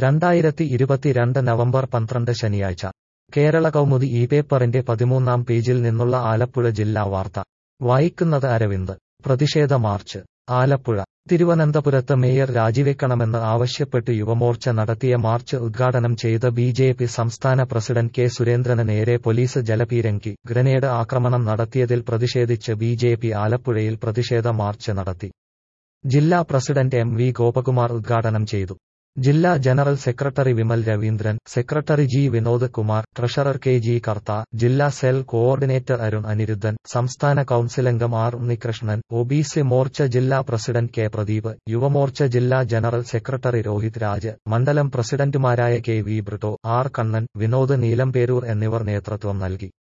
രണ്ടായിരത്തി ഇരുപത്തിരണ്ട് നവംബർ പന്ത്രണ്ട് ശനിയാഴ്ച കേരള കൗമുദി ഈ പേപ്പറിന്റെ പതിമൂന്നാം പേജിൽ നിന്നുള്ള ആലപ്പുഴ ജില്ലാ വാർത്ത വായിക്കുന്നത് അരവിന്ദ് പ്രതിഷേധ മാർച്ച് ആലപ്പുഴ തിരുവനന്തപുരത്ത് മേയർ രാജിവെക്കണമെന്ന് ആവശ്യപ്പെട്ട് യുവമോർച്ച നടത്തിയ മാർച്ച് ഉദ്ഘാടനം ചെയ്ത ബി ജെ പി സംസ്ഥാന പ്രസിഡന്റ് കെ സുരേന്ദ്രന് നേരെ പോലീസ് ജലപീരങ്കി ഗ്രനേഡ് ആക്രമണം നടത്തിയതിൽ പ്രതിഷേധിച്ച് ബി ജെ പി ആലപ്പുഴയിൽ പ്രതിഷേധ മാർച്ച് നടത്തി ജില്ലാ പ്രസിഡന്റ് എം വി ഗോപകുമാർ ഉദ്ഘാടനം ചെയ്തു ജില്ലാ general secretary Vimal Raveendran secretary G Vinod Kumar treasurer K G Kartha ജില്ലാ സെൽ കോർഡിനേറ്റർ അരുൺ അനിരുദ്ധൻ സംസ്ഥാന കൌൺസിലംഗം R Unnikrishnan O B C Morcha ജില്ലാ പ്രസിഡന്റ് കെ പ്രദീപ് യുവമോർച്ച ജില്ലാ ജനറൽ സെക്രട്ടറി രോഹിത് രാജ് മണ്ഡലം പ്രസിഡന്റുമാരായ K V Britto R Kannan Vinod Neelamperoor എന്നിവർ നേതൃത്വം നൽകി